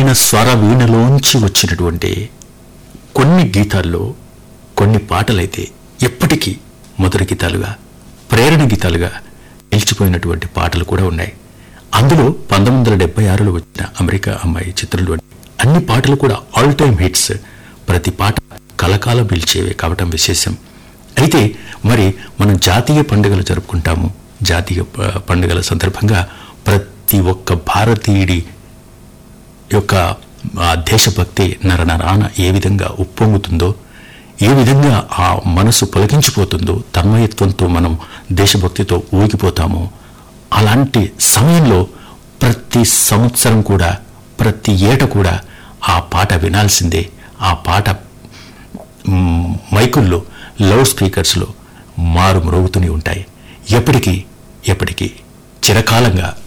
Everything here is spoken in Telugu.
ఆయన స్వర వీణలోంచి వచ్చినటువంటి కొన్ని గీతాల్లో కొన్ని పాటలైతే ఎప్పటికీ మధుర గీతాలుగా ప్రేరణ గీతాలుగా నిలిచిపోయినటువంటి పాటలు కూడా ఉన్నాయి అందులో పంతొమ్మిది వందల డెబ్బై ఆరులో వచ్చిన అమెరికా అమ్మాయి చిత్రంలోని అన్ని పాటలు కూడా ఆల్ టైమ్ హిట్స్ ప్రతి పాట కలకాలం పిలిచేవే కావటం విశేషం అయితే మరి మనం జాతీయ పండుగలు జరుపుకుంటాము జాతీయ ప- పండుగల సందర్భంగా ప్రతి ఒక్క భారతీయుడి యొక్క ఆ దేశభక్తి నరనరాన ఏ విధంగా ఉప్పొంగుతుందో ఏ విధంగా ఆ మనసు పొలకించిపోతుందో తన్మయత్వంతో మనం దేశభక్తితో ఊగిపోతామో అలాంటి సమయంలో ప్రతి సంవత్సరం కూడా ప్రతి ఏట కూడా ఆ పాట వినాల్సిందే ఆ పాట మ్, మైకుల్లో లౌడ్ స్పీకర్స్లో మారు మ్రోగుతూనే ఉంటాయి ఎప్పటికీ ఎప్పటికీ చిరకాలంగా